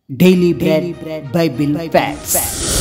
daily bread Bible facts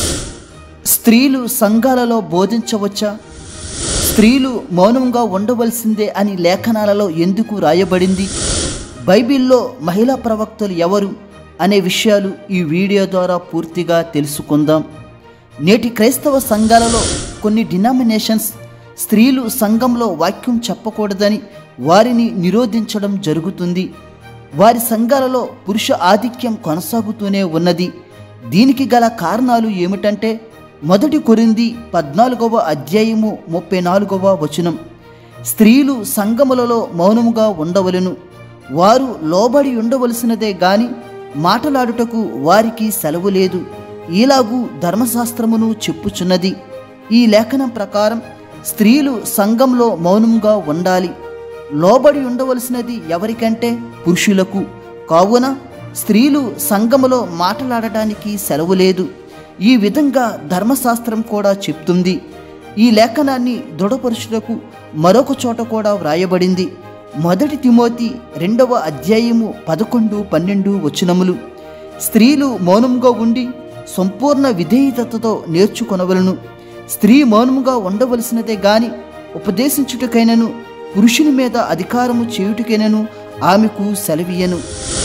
స్త్రీలు సంఘాలలో బోధించవచ్చా స్త్రీలు మౌనంగా ఉండవలసిందే అని లేఖనాలలో ఎందుకు రాయబడింది బైబిల్లో మహిళా ప్రవక్తలు ఎవరు అనే విషయాలు ఈ వీడియో ద్వారా పూర్తిగా తెలుసుకుందాం నేటి క్రైస్తవ సంఘాలలో కొన్ని డినామినేషన్స్ స్త్రీలు సంఘంలో వాక్యం చెప్పకూడదని వారిని నిరోధించడం జరుగుతుంది వారి సంఘాలలో పురుష ఆధిక్యం కొనసాగుతూనే ఉన్నది దీనికి గల కారణాలు ఏమిటంటే మొదటి కొరింది పద్నాలుగవ అధ్యాయము ముప్పై నాలుగవ వచనం స్త్రీలు సంఘములలో మౌనముగా ఉండవలెను వారు లోబడి ఉండవలసినదే గాని మాటలాడుటకు వారికి సెలవు లేదు ఈలాగు ధర్మశాస్త్రమును చెప్పుచున్నది ఈ లేఖనం ప్రకారం స్త్రీలు సంఘంలో మౌనంగా ఉండాలి లోబడి ఉండవలసినది ఎవరికంటే పురుషులకు కావున స్త్రీలు సంఘములో మాట్లాడటానికి సెలవు లేదు ఈ విధంగా ధర్మశాస్త్రం కూడా చెప్తుంది ఈ లేఖనాన్ని దృఢపరుచుటకు మరొక చోట కూడా వ్రాయబడింది మొదటి తిమోతి రెండవ అధ్యాయము పదకొండు పన్నెండు వచనములు స్త్రీలు మౌనంగా ఉండి సంపూర్ణ విధేయతతో నేర్చుకొనవలను స్త్రీ మౌనముగా ఉండవలసినదే గాని ఉపదేశించుటకైనను పురుషుని మీద అధికారము చేయుటకైనను ఆమెకు సెలవీయను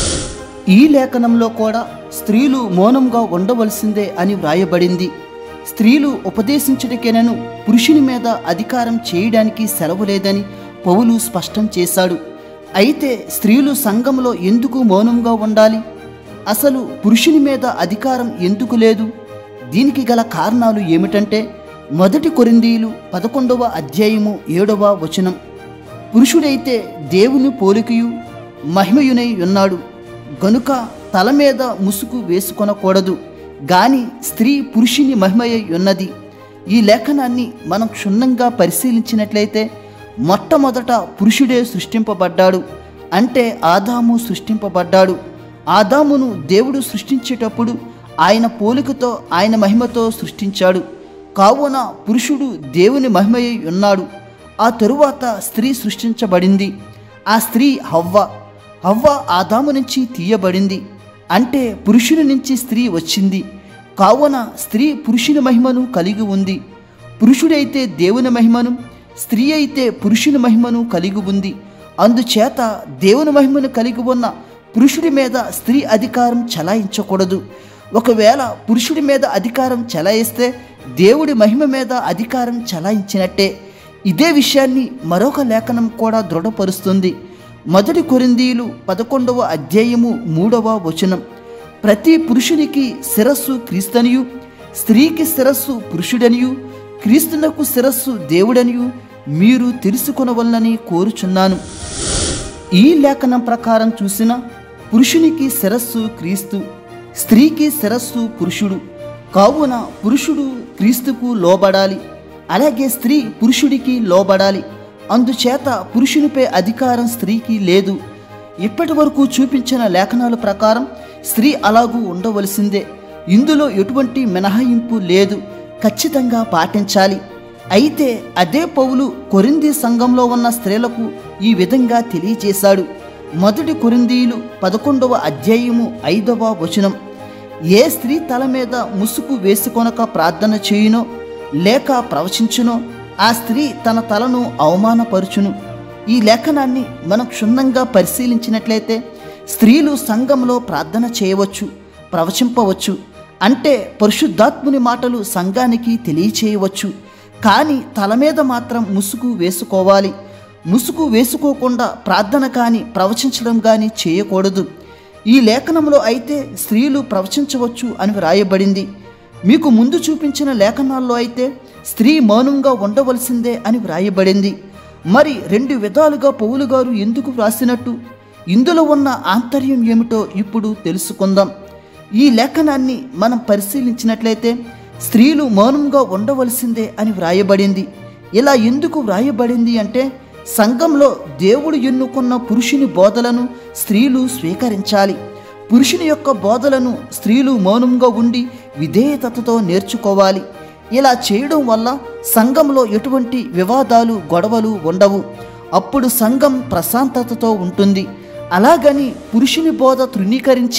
ఈ లేఖనంలో కూడా స్త్రీలు మౌనంగా ఉండవలసిందే అని వ్రాయబడింది స్త్రీలు ఉపదేశించుటకేనను పురుషుని మీద అధికారం చేయడానికి సెలవు లేదని పౌలు స్పష్టం చేశాడు అయితే స్త్రీలు సంఘంలో ఎందుకు మౌనంగా ఉండాలి అసలు పురుషుని మీద అధికారం ఎందుకు లేదు దీనికి గల కారణాలు ఏమిటంటే మొదటి కొరిందీలు పదకొండవ అధ్యాయము ఏడవ వచనం పురుషుడైతే దేవుని పోలికయు మహిమయునై ఉన్నాడు గనుక తల మీద ముసుగు వేసుకొనకూడదు గాని స్త్రీ పురుషుని మహిమయ్య ఉన్నది ఈ లేఖనాన్ని మనం క్షుణ్ణంగా పరిశీలించినట్లయితే మొట్టమొదట పురుషుడే సృష్టింపబడ్డాడు అంటే ఆదాము సృష్టింపబడ్డాడు ఆదామును దేవుడు సృష్టించేటప్పుడు ఆయన పోలికతో ఆయన మహిమతో సృష్టించాడు కావున పురుషుడు దేవుని మహిమయ్య ఉన్నాడు ఆ తరువాత స్త్రీ సృష్టించబడింది ఆ స్త్రీ హవ్వ హవ్వ ఆదాము నుంచి తీయబడింది అంటే పురుషుని నుంచి స్త్రీ వచ్చింది కావున స్త్రీ పురుషుని మహిమను కలిగి ఉంది పురుషుడైతే దేవుని మహిమను స్త్రీ అయితే పురుషుని మహిమను కలిగి ఉంది అందుచేత దేవుని మహిమను కలిగి ఉన్న పురుషుడి మీద స్త్రీ అధికారం చలాయించకూడదు ఒకవేళ పురుషుడి మీద అధికారం చలాయిస్తే దేవుడి మహిమ మీద అధికారం చలాయించినట్టే ఇదే విషయాన్ని మరొక లేఖనం కూడా దృఢపరుస్తుంది మొదటి కొరిందీలు పదకొండవ అధ్యాయము మూడవ వచనం ప్రతి పురుషునికి శిరస్సు క్రీస్తనియు స్త్రీకి శిరస్సు పురుషుడనియు క్రీస్తునకు శిరస్సు దేవుడనియు మీరు తెలుసుకొనవలనని కోరుచున్నాను ఈ లేఖనం ప్రకారం చూసిన పురుషునికి శిరస్సు క్రీస్తు స్త్రీకి శిరస్సు పురుషుడు కావున పురుషుడు క్రీస్తుకు లోబడాలి అలాగే స్త్రీ పురుషుడికి లోబడాలి అందుచేత పురుషునిపై అధికారం స్త్రీకి లేదు ఇప్పటి వరకు చూపించిన లేఖనాల ప్రకారం స్త్రీ అలాగూ ఉండవలసిందే ఇందులో ఎటువంటి మినహాయింపు లేదు ఖచ్చితంగా పాటించాలి అయితే అదే పౌలు కొరింది సంఘంలో ఉన్న స్త్రీలకు ఈ విధంగా తెలియజేశాడు మొదటి కొరిందీలు పదకొండవ అధ్యాయము ఐదవ వచనం ఏ స్త్రీ తల మీద ముసుగు వేసుకొనక ప్రార్థన చేయునో లేక ప్రవచించునో ఆ స్త్రీ తన తలను అవమానపరుచును ఈ లేఖనాన్ని మనం క్షుణ్ణంగా పరిశీలించినట్లయితే స్త్రీలు సంఘంలో ప్రార్థన చేయవచ్చు ప్రవచింపవచ్చు అంటే పరిశుద్ధాత్ముని మాటలు సంఘానికి తెలియచేయవచ్చు కానీ తల మీద మాత్రం ముసుగు వేసుకోవాలి ముసుగు వేసుకోకుండా ప్రార్థన కానీ ప్రవచించడం కానీ చేయకూడదు ఈ లేఖనంలో అయితే స్త్రీలు ప్రవచించవచ్చు అని వ్రాయబడింది మీకు ముందు చూపించిన లేఖనాల్లో అయితే స్త్రీ మౌనంగా ఉండవలసిందే అని వ్రాయబడింది మరి రెండు విధాలుగా పౌలు గారు ఎందుకు వ్రాసినట్టు ఇందులో ఉన్న ఆంతర్యం ఏమిటో ఇప్పుడు తెలుసుకుందాం ఈ లేఖనాన్ని మనం పరిశీలించినట్లయితే స్త్రీలు మౌనంగా ఉండవలసిందే అని వ్రాయబడింది ఇలా ఎందుకు వ్రాయబడింది అంటే సంఘంలో దేవుడు ఎన్నుకున్న పురుషుని బోధలను స్త్రీలు స్వీకరించాలి పురుషుని యొక్క బోధలను స్త్రీలు మౌనంగా ఉండి విధేయతతో నేర్చుకోవాలి ఇలా చేయడం వల్ల సంఘంలో ఎటువంటి వివాదాలు గొడవలు ఉండవు అప్పుడు సంఘం ప్రశాంతతతో ఉంటుంది అలాగని పురుషుని బోధ తృణీకరించి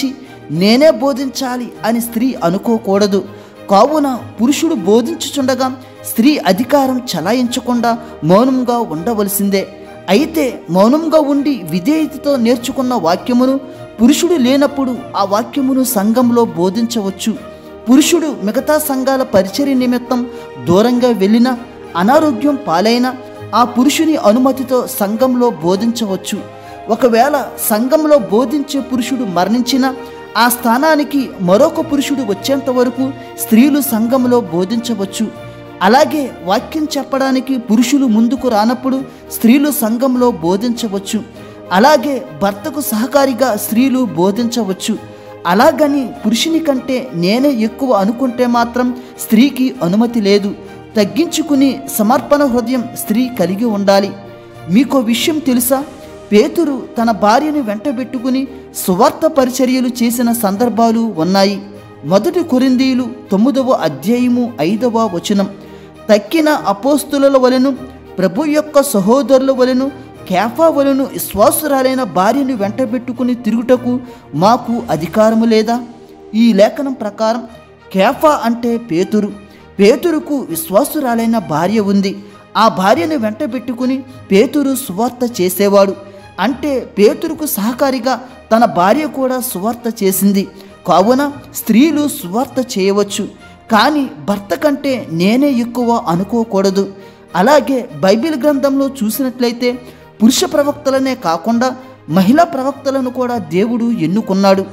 నేనే బోధించాలి అని స్త్రీ అనుకోకూడదు కావున పురుషుడు బోధించుచుండగా స్త్రీ అధికారం చలాయించకుండా మౌనంగా ఉండవలసిందే అయితే మౌనంగా ఉండి విధేయతతో నేర్చుకున్న వాక్యమును పురుషుడు లేనప్పుడు ఆ వాక్యమును సంఘంలో బోధించవచ్చు పురుషుడు మిగతా సంఘాల పరిచర్య నిమిత్తం దూరంగా వెళ్ళిన అనారోగ్యం పాలైన ఆ పురుషుని అనుమతితో సంఘంలో బోధించవచ్చు ఒకవేళ సంఘంలో బోధించే పురుషుడు మరణించిన ఆ స్థానానికి మరొక పురుషుడు వచ్చేంత వరకు స్త్రీలు సంఘంలో బోధించవచ్చు అలాగే వాక్యం చెప్పడానికి పురుషులు ముందుకు రానప్పుడు స్త్రీలు సంఘంలో బోధించవచ్చు అలాగే భర్తకు సహకారిగా స్త్రీలు బోధించవచ్చు అలాగని పురుషుని కంటే నేనే ఎక్కువ అనుకుంటే మాత్రం స్త్రీకి అనుమతి లేదు తగ్గించుకుని సమర్పణ హృదయం స్త్రీ కలిగి ఉండాలి మీకో విషయం తెలుసా పేతురు తన భార్యను వెంటబెట్టుకుని సువార్త పరిచర్యలు చేసిన సందర్భాలు ఉన్నాయి మొదటి కొరిందీలు తొమ్మిదవ అధ్యాయము ఐదవ వచనం తక్కిన అపోస్తుల వలెను ప్రభు యొక్క సహోదరుల వలెను కేఫా వలెను విశ్వాసురాలైన భార్యను వెంటబెట్టుకుని తిరుగుటకు మాకు అధికారము లేదా ఈ లేఖనం ప్రకారం కేఫా అంటే పేతురు పేతురుకు విశ్వాసురాలైన భార్య ఉంది ఆ భార్యను వెంటబెట్టుకుని పేతురు సువార్త చేసేవాడు అంటే పేతురుకు సహకారిగా తన భార్య కూడా సువార్త చేసింది కావున స్త్రీలు సువార్త చేయవచ్చు కానీ భర్త కంటే నేనే ఎక్కువ అనుకోకూడదు అలాగే బైబిల్ గ్రంథంలో చూసినట్లయితే పురుష ప్రవక్తలనే కాకుండా మహిళా ప్రవక్తలను కూడా దేవుడు ఎన్నుకున్నాడు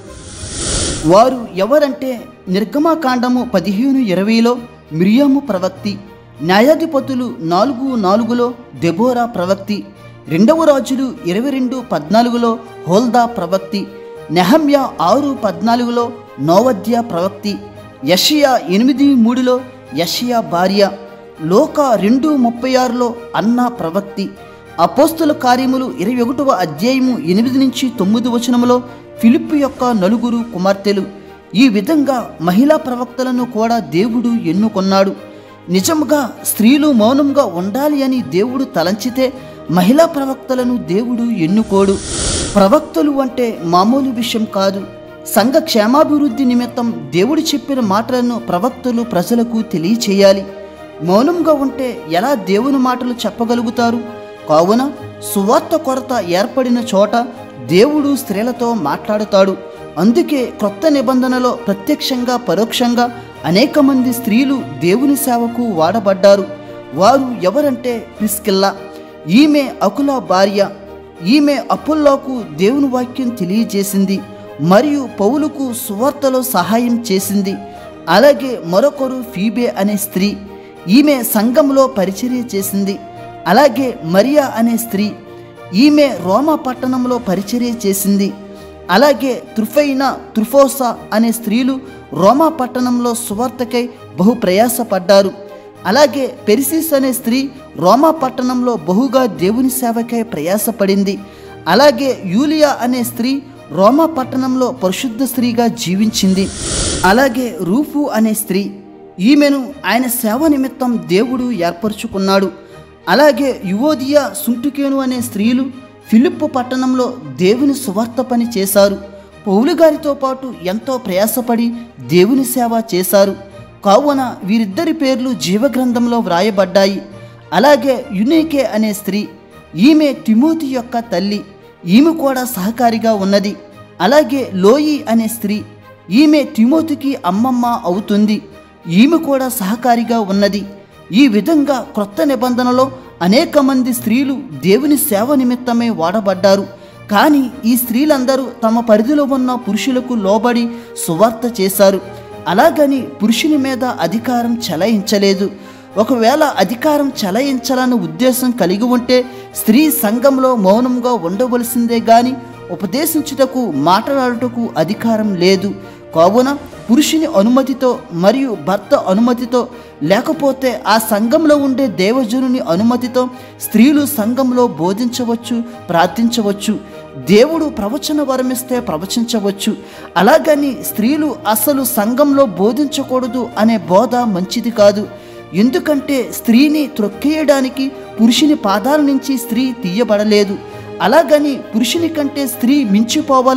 వారు ఎవరంటే నిర్గమాకాండము పదిహేను ఇరవైలో మిరియాము ప్రవక్తి న్యాయాధిపతులు నాలుగు నాలుగులో దెబోరా ప్రవక్తి రెండవ రాజులు ఇరవై రెండు పద్నాలుగులో హోల్దా ప్రవక్తి నెహమ్య ఆరు పద్నాలుగులో నోవద్య ప్రవక్తి యషియా ఎనిమిది మూడులో యషియా భార్య లోక రెండు ముప్పై ఆరులో అన్నా ప్రవక్తి అపోస్తుల కార్యములు ఇరవై ఒకటవ అధ్యాయము ఎనిమిది నుంచి తొమ్మిది వచనములో ఫిలిప్పు యొక్క నలుగురు కుమార్తెలు ఈ విధంగా మహిళా ప్రవక్తలను కూడా దేవుడు ఎన్నుకొన్నాడు నిజముగా స్త్రీలు మౌనంగా ఉండాలి అని దేవుడు తలంచితే మహిళా ప్రవక్తలను దేవుడు ఎన్నుకోడు ప్రవక్తలు అంటే మామూలు విషయం కాదు సంఘ క్షేమాభివృద్ధి నిమిత్తం దేవుడు చెప్పిన మాటలను ప్రవక్తలు ప్రజలకు తెలియచేయాలి మౌనంగా ఉంటే ఎలా దేవుని మాటలు చెప్పగలుగుతారు కావున సువార్త కొరత ఏర్పడిన చోట దేవుడు స్త్రీలతో మాట్లాడుతాడు అందుకే క్రొత్త నిబంధనలో ప్రత్యక్షంగా పరోక్షంగా అనేక మంది స్త్రీలు దేవుని సేవకు వాడబడ్డారు వారు ఎవరంటే ప్రిస్కిల్లా ఈమె అకుల భార్య ఈమె అపుల్లోకు దేవుని వాక్యం తెలియజేసింది మరియు పౌలుకు సువార్తలో సహాయం చేసింది అలాగే మరొకరు ఫీబే అనే స్త్రీ ఈమె సంఘంలో పరిచర్య చేసింది అలాగే మరియా అనే స్త్రీ ఈమె రోమా పట్టణంలో పరిచర్య చేసింది అలాగే త్రుఫైన త్రుఫోసా అనే స్త్రీలు రోమా పట్టణంలో సువార్తకై బహు ప్రయాసపడ్డారు అలాగే పెరిసిస్ అనే స్త్రీ రోమా పట్టణంలో బహుగా దేవుని సేవకై ప్రయాసపడింది అలాగే యూలియా అనే స్త్రీ రోమా పట్టణంలో పరిశుద్ధ స్త్రీగా జీవించింది అలాగే రూఫు అనే స్త్రీ ఈమెను ఆయన సేవ నిమిత్తం దేవుడు ఏర్పరచుకున్నాడు అలాగే యువోదియా సుంటుకేను అనే స్త్రీలు ఫిలిప్పు పట్టణంలో దేవుని సువార్త పని చేశారు పౌలు గారితో పాటు ఎంతో ప్రయాసపడి దేవుని సేవ చేశారు కావున వీరిద్దరి పేర్లు జీవగ్రంథంలో వ్రాయబడ్డాయి అలాగే యునేకే అనే స్త్రీ ఈమె తిమోతి యొక్క తల్లి ఈమె కూడా సహకారిగా ఉన్నది అలాగే లోయి అనే స్త్రీ ఈమె తిమోతికి అమ్మమ్మ అవుతుంది ఈమె కూడా సహకారిగా ఉన్నది ఈ విధంగా క్రొత్త నిబంధనలో అనేక మంది స్త్రీలు దేవుని సేవ నిమిత్తమే వాడబడ్డారు కానీ ఈ స్త్రీలందరూ తమ పరిధిలో ఉన్న పురుషులకు లోబడి సువార్త చేశారు అలాగని పురుషుని మీద అధికారం చలాయించలేదు ఒకవేళ అధికారం చలాయించాలన్న ఉద్దేశం కలిగి ఉంటే స్త్రీ సంఘంలో మౌనంగా ఉండవలసిందే గాని ఉపదేశించుటకు మాట్లాడుటకు అధికారం లేదు కావున పురుషుని అనుమతితో మరియు భర్త అనుమతితో లేకపోతే ఆ సంఘంలో ఉండే దేవజనుని అనుమతితో స్త్రీలు సంఘంలో బోధించవచ్చు ప్రార్థించవచ్చు దేవుడు ప్రవచన వరమిస్తే ప్రవచించవచ్చు అలాగని స్త్రీలు అసలు సంఘంలో బోధించకూడదు అనే బోధ మంచిది కాదు ఎందుకంటే స్త్రీని త్రొక్కేయడానికి పురుషుని పాదాల నుంచి స్త్రీ తీయబడలేదు అలాగని పురుషుని కంటే స్త్రీ మించిపోవాలని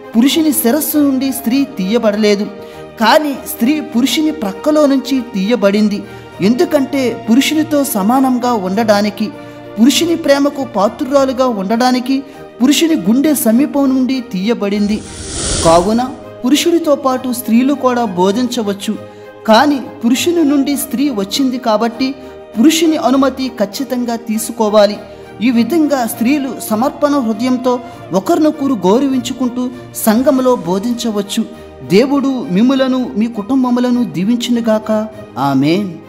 పురుషుని శిరస్సు నుండి స్త్రీ తీయబడలేదు కానీ స్త్రీ పురుషుని ప్రక్కలో నుంచి తీయబడింది ఎందుకంటే పురుషునితో సమానంగా ఉండడానికి పురుషుని ప్రేమకు పాత్రురాలుగా ఉండడానికి పురుషుని గుండె సమీపం నుండి తీయబడింది కావున పురుషుడితో పాటు స్త్రీలు కూడా బోధించవచ్చు కానీ పురుషుని నుండి స్త్రీ వచ్చింది కాబట్టి పురుషుని అనుమతి ఖచ్చితంగా తీసుకోవాలి ఈ విధంగా స్త్రీలు సమర్పణ హృదయంతో ఒకరినొకరు గౌరవించుకుంటూ సంఘములో బోధించవచ్చు దేవుడు మిమ్ములను మీ కుటుంబములను దీవించునుగాక ఆమెన్